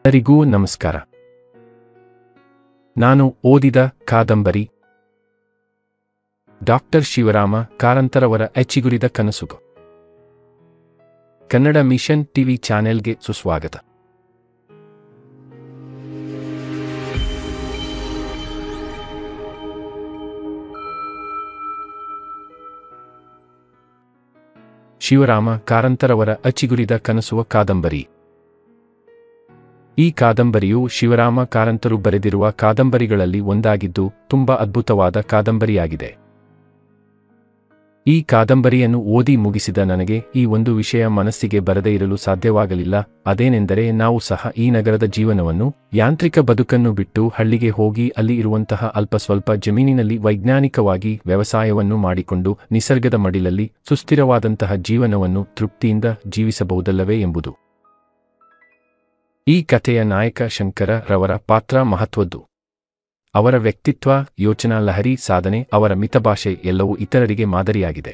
ಎಲ್ಲರಿಗೂ ನಮಸ್ಕಾರ ನಾನು ಓದಿದ ಕಾದಂಬರಿ ಡಾಕ್ಟರ್ ಶಿವರಾಮ ಕಾರಂತರವರ ಎಚ್ಚಿಗುರಿದ ಕನಸುಗಳು ಕನ್ನಡ ಮಿಷನ್ ಟಿವಿ ಚಾನೆಲ್ಗೆ ಸುಸ್ವಾಗತ ಶಿವರಾಮ ಕಾರಂತರವರ ಅಚ್ಚಿಗುರಿದ ಕನಸುವ ಕಾದಂಬರಿ ಈ ಕಾದಂಬರಿಯು ಶಿವರಾಮ ಕಾರಂತರು ಬರೆದಿರುವ ಕಾದಂಬರಿಗಳಲ್ಲಿ ಒಂದಾಗಿದ್ದು ತುಂಬಾ ಅದ್ಭುತವಾದ ಕಾದಂಬರಿಯಾಗಿದೆ ಈ ಕಾದಂಬರಿಯನ್ನು ಓದಿ ಮುಗಿಸಿದ ನನಗೆ ಈ ಒಂದು ವಿಷಯ ಮನಸ್ಸಿಗೆ ಬರದೇ ಇರಲು ಸಾಧ್ಯವಾಗಲಿಲ್ಲ ಅದೇನೆಂದರೆ ನಾವು ಸಹ ಈ ನಗರದ ಜೀವನವನ್ನು ಯಾಂತ್ರಿಕ ಬದುಕನ್ನು ಬಿಟ್ಟು ಹಳ್ಳಿಗೆ ಹೋಗಿ ಅಲ್ಲಿ ಇರುವಂತಹ ಅಲ್ಪ ಸ್ವಲ್ಪ ಜಮೀನಿನಲ್ಲಿ ವೈಜ್ಞಾನಿಕವಾಗಿ ವ್ಯವಸಾಯವನ್ನು ಮಾಡಿಕೊಂಡು ನಿಸರ್ಗದ ಮಡಿಲಲ್ಲಿ ಸುಸ್ಥಿರವಾದಂತಹ ಜೀವನವನ್ನು ತೃಪ್ತಿಯಿಂದ ಜೀವಿಸಬಹುದಲ್ಲವೇ ಎಂಬುದು ಈ ಕಥೆಯ ನಾಯಕ ಶಂಕರ ರವರ ಪಾತ್ರ ಮಹತ್ವದ್ದು ಅವರ ವ್ಯಕ್ತಿತ್ವ ಯೋಚನಾ ಲಹರಿ ಸಾಧನೆ ಅವರ ಮಿತಭಾಷೆ ಎಲ್ಲವೂ ಇತರರಿಗೆ ಮಾದರಿಯಾಗಿದೆ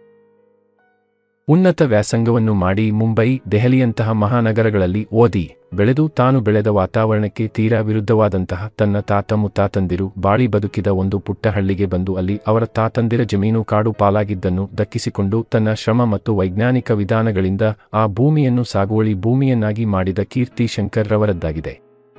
ಉನ್ನತ ವ್ಯಾಸಂಗವನ್ನು ಮಾಡಿ ಮುಂಬೈ ದೆಹಲಿಯಂತಹ ಮಹಾನಗರಗಳಲ್ಲಿ ಓದಿ ಬೆಳೆದು ತಾನು ಬೆಳೆದ ವಾತಾವರಣಕ್ಕೆ ತೀರಾ ವಿರುದ್ಧವಾದಂತಹ ತನ್ನ ತಾತ ಮುತ್ತಾತಂದಿರು ಬಾಳಿ ಬದುಕಿದ ಒಂದು ಪುಟ್ಟ ಹಳ್ಳಿಗೆ ಬಂದು ಅಲ್ಲಿ ಅವರ ತಾತಂದಿರ ಜಮೀನು ಕಾಡು ಪಾಲಾಗಿದ್ದನ್ನು ದಕ್ಕಿಸಿಕೊಂಡು ತನ್ನ ಶ್ರಮ ಮತ್ತು ವೈಜ್ಞಾನಿಕ ವಿಧಾನಗಳಿಂದ ಆ ಭೂಮಿಯನ್ನು ಸಾಗುವಳಿ ಭೂಮಿಯನ್ನಾಗಿ ಮಾಡಿದ ಕೀರ್ತಿ ಶಂಕರ್ರವರದ್ದಾಗಿದೆ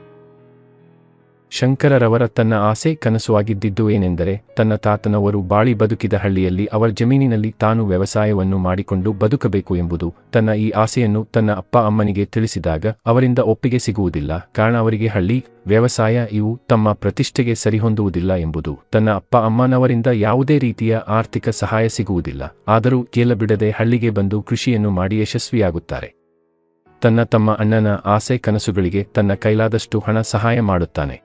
ಶಂಕರರವರ ತನ್ನ ಆಸೆ ಕನಸುವಾಗಿದ್ದಿದ್ದು ಏನೆಂದರೆ ತನ್ನ ತಾತನವರು ಬಾಳಿ ಬದುಕಿದ ಹಳ್ಳಿಯಲ್ಲಿ ಅವರ ಜಮೀನಿನಲ್ಲಿ ತಾನು ವ್ಯವಸಾಯವನ್ನು ಮಾಡಿಕೊಂಡು ಬದುಕಬೇಕು ಎಂಬುದು ತನ್ನ ಈ ಆಸೆಯನ್ನು ತನ್ನ ಅಪ್ಪ ಅಮ್ಮನಿಗೆ ತಿಳಿಸಿದಾಗ ಅವರಿಂದ ಒಪ್ಪಿಗೆ ಸಿಗುವುದಿಲ್ಲ ಕಾರಣ ಅವರಿಗೆ ಹಳ್ಳಿ ವ್ಯವಸಾಯ ಇವು ತಮ್ಮ ಪ್ರತಿಷ್ಠೆಗೆ ಸರಿಹೊಂದುವುದಿಲ್ಲ ಎಂಬುದು ತನ್ನ ಅಪ್ಪ ಅಮ್ಮನವರಿಂದ ಯಾವುದೇ ರೀತಿಯ ಆರ್ಥಿಕ ಸಹಾಯ ಸಿಗುವುದಿಲ್ಲ ಆದರೂ ಕೇಳಬಿಡದೆ ಹಳ್ಳಿಗೆ ಬಂದು ಕೃಷಿಯನ್ನು ಮಾಡಿ ಯಶಸ್ವಿಯಾಗುತ್ತಾರೆ ತನ್ನ ತಮ್ಮ ಅಣ್ಣನ ಆಸೆ ಕನಸುಗಳಿಗೆ ತನ್ನ ಕೈಲಾದಷ್ಟು ಹಣ ಸಹಾಯ ಮಾಡುತ್ತಾನೆ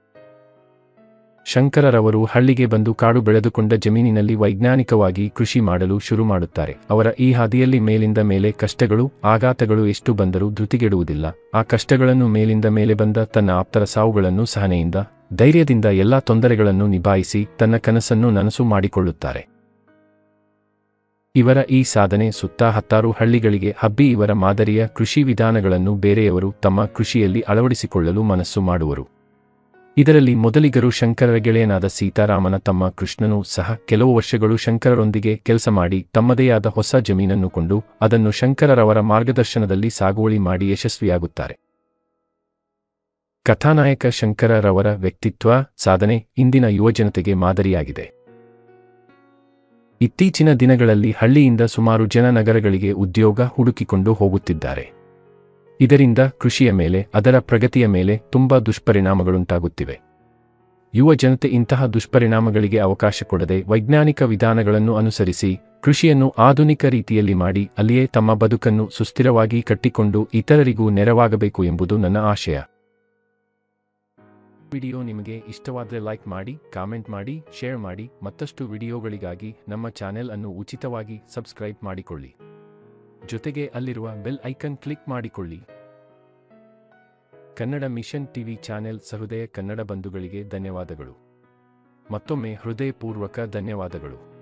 ಶಂಕರರವರು ಹಳ್ಳಿಗೆ ಬಂದು ಕಾಡು ಬೆಳೆದುಕೊಂಡ ಜಮೀನಿನಲ್ಲಿ ವೈಜ್ಞಾನಿಕವಾಗಿ ಕೃಷಿ ಮಾಡಲು ಶುರು ಮಾಡುತ್ತಾರೆ ಅವರ ಈ ಹಾದಿಯಲ್ಲಿ ಮೇಲಿಂದ ಮೇಲೆ ಕಷ್ಟಗಳು ಆಘಾತಗಳು ಎಷ್ಟು ಬಂದರೂ ಧೃತಿಗೆಡುವುದಿಲ್ಲ ಆ ಕಷ್ಟಗಳನ್ನು ಮೇಲಿಂದ ಮೇಲೆ ಬಂದ ತನ್ನ ಆಪ್ತರ ಸಾವುಗಳನ್ನು ಸಹನೆಯಿಂದ ಧೈರ್ಯದಿಂದ ಎಲ್ಲಾ ತೊಂದರೆಗಳನ್ನು ನಿಭಾಯಿಸಿ ತನ್ನ ಕನಸನ್ನು ನನಸು ಮಾಡಿಕೊಳ್ಳುತ್ತಾರೆ ಇವರ ಈ ಸಾಧನೆ ಸುತ್ತ ಹತ್ತಾರು ಹಳ್ಳಿಗಳಿಗೆ ಹಬ್ಬಿ ಇವರ ಮಾದರಿಯ ಕೃಷಿ ವಿಧಾನಗಳನ್ನು ಬೇರೆಯವರು ತಮ್ಮ ಕೃಷಿಯಲ್ಲಿ ಅಳವಡಿಸಿಕೊಳ್ಳಲು ಮನಸ್ಸು ಮಾಡುವರು ಇದರಲ್ಲಿ ಮೊದಲಿಗರು ಶಂಕರರ ಗೆಳೆಯನಾದ ಸೀತಾರಾಮನ ತಮ್ಮ ಕೃಷ್ಣನು ಸಹ ಕೆಲವು ವರ್ಷಗಳು ಶಂಕರರೊಂದಿಗೆ ಕೆಲಸ ಮಾಡಿ ತಮ್ಮದೇ ಆದ ಹೊಸ ಜಮೀನನ್ನು ಕೊಂಡು ಅದನ್ನು ಶಂಕರರವರ ಮಾರ್ಗದರ್ಶನದಲ್ಲಿ ಸಾಗುವಳಿ ಮಾಡಿ ಯಶಸ್ವಿಯಾಗುತ್ತಾರೆ ಕಥಾನಾಯಕ ಶಂಕರರವರ ವ್ಯಕ್ತಿತ್ವ ಸಾಧನೆ ಇಂದಿನ ಯುವಜನತೆಗೆ ಮಾದರಿಯಾಗಿದೆ ಇತ್ತೀಚಿನ ದಿನಗಳಲ್ಲಿ ಹಳ್ಳಿಯಿಂದ ಸುಮಾರು ಜನ ನಗರಗಳಿಗೆ ಉದ್ಯೋಗ ಹುಡುಕಿಕೊಂಡು ಹೋಗುತ್ತಿದ್ದಾರೆ ಇದರಿಂದ ಕೃಷಿಯ ಮೇಲೆ ಅದರ ಪ್ರಗತಿಯ ಮೇಲೆ ತುಂಬಾ ದುಷ್ಪರಿಣಾಮಗಳುಂಟಾಗುತ್ತಿವೆ ಯುವ ಜನತೆ ಇಂತಹ ದುಷ್ಪರಿಣಾಮಗಳಿಗೆ ಅವಕಾಶ ಕೊಡದೆ ವೈಜ್ಞಾನಿಕ ವಿಧಾನಗಳನ್ನು ಅನುಸರಿಸಿ ಕೃಷಿಯನ್ನು ಆಧುನಿಕ ರೀತಿಯಲ್ಲಿ ಮಾಡಿ ಅಲ್ಲಿಯೇ ತಮ್ಮ ಬದುಕನ್ನು ಸುಸ್ಥಿರವಾಗಿ ಕಟ್ಟಿಕೊಂಡು ಇತರರಿಗೂ ನೆರವಾಗಬೇಕು ಎಂಬುದು ನನ್ನ ಆಶಯ ವಿಡಿಯೋ ನಿಮಗೆ ಇಷ್ಟವಾದರೆ ಲೈಕ್ ಮಾಡಿ ಕಾಮೆಂಟ್ ಮಾಡಿ ಶೇರ್ ಮಾಡಿ ಮತ್ತಷ್ಟು ವಿಡಿಯೋಗಳಿಗಾಗಿ ನಮ್ಮ ಚಾನೆಲ್ ಅನ್ನು ಉಚಿತವಾಗಿ ಸಬ್ಸ್ಕ್ರೈಬ್ ಮಾಡಿಕೊಳ್ಳಿ ಜೊತೆಗೆ ಅಲ್ಲಿರುವ ಬೆಲ್ ಐಕನ್ ಕ್ಲಿಕ್ ಮಾಡಿಕೊಳ್ಳಿ ಕನ್ನಡ ಮಿಷನ್ ಟಿವಿ ಚಾನೆಲ್ ಸಹೃದಯ ಕನ್ನಡ ಬಂಧುಗಳಿಗೆ ಧನ್ಯವಾದಗಳು ಮತ್ತೊಮ್ಮೆ ಹೃದಯಪೂರ್ವಕ ಧನ್ಯವಾದಗಳು